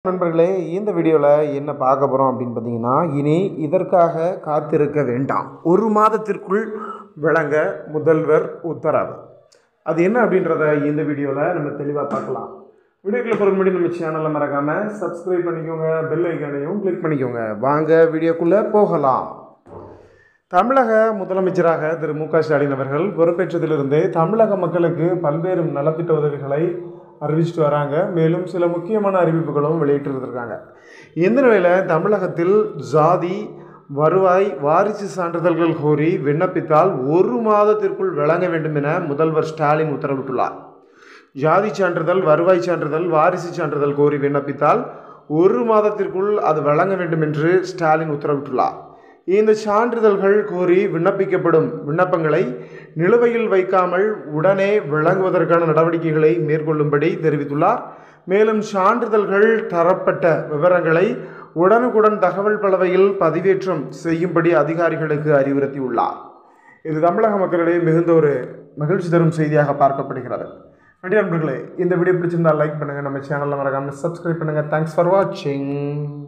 நண்பர்களே இந்த வீடியோவில் என்ன பார்க்க போகிறோம் அப்படின்னு பார்த்தீங்கன்னா இனி இதற்காக காத்திருக்க வேண்டாம் ஒரு மாதத்திற்குள் வழங்க முதல்வர் உத்தரவு அது என்ன அப்படின்றத இந்த வீடியோவில் நம்ம தெளிவாக பார்க்கலாம் வீடியோக்குள்ள போகிற முன்னாடி நம்ம சேனலை மறக்காமல் சப்ஸ்கிரைப் பண்ணிக்கோங்க பெல் ஐக்கானையும் கிளிக் பண்ணிக்கோங்க வாங்க வீடியோக்குள்ளே போகலாம் தமிழக முதலமைச்சராக திரு மு க ஸ்டாலின் அவர்கள் பொறுப்பேற்றதிலிருந்தே தமிழக மக்களுக்கு பல்வேறு நலத்திட்ட உதவிகளை அறிவிச்சிட்டு வராங்க மேலும் சில முக்கியமான அறிவிப்புகளும் வெளியிட்டிருந்திருக்காங்க இந்த நிலையில் தமிழகத்தில் ஜாதி வருவாய் வாரிசு சான்றிதழ்கள் கோரி விண்ணப்பித்தால் ஒரு மாதத்திற்குள் வழங்க வேண்டும் என முதல்வர் ஸ்டாலின் உத்தரவிட்டுள்ளார் ஜாதி சான்றிதழ் வருவாய் சான்றிதழ் வாரிசு சான்றிதழ் கோரி விண்ணப்பித்தால் ஒரு மாதத்திற்குள் அது வழங்க வேண்டும் என்று ஸ்டாலின் உத்தரவிட்டுள்ளார் இந்த சான்றிதழ்கள் கோரி விண்ணப்பிக்கப்படும் விண்ணப்பங்களை நிலுவையில் வைக்காமல் உடனே வழங்குவதற்கான நடவடிக்கைகளை மேற்கொள்ளும்படி தெரிவித்துள்ளார் மேலும் சான்றிதழ்கள் தரப்பட்ட விவரங்களை உடனுக்குடன் தகவல் பலவையில் பதிவேற்றம் செய்யும்படி அதிகாரிகளுக்கு அறிவுறுத்தியுள்ளார் இது தமிழக மக்களிடையே மிகுந்த ஒரு மகிழ்ச்சி தரும் செய்தியாக பார்க்கப்படுகிறது நன்றி நண்பர்களே இந்த வீடியோ பிடிச்சிருந்தால் லைக் பண்ணுங்கள் நம்ம சேனலில் மறக்காமல் சப்ஸ்கிரைப் பண்ணுங்கள் தேங்க்ஸ் ஃபார் வாட்சிங்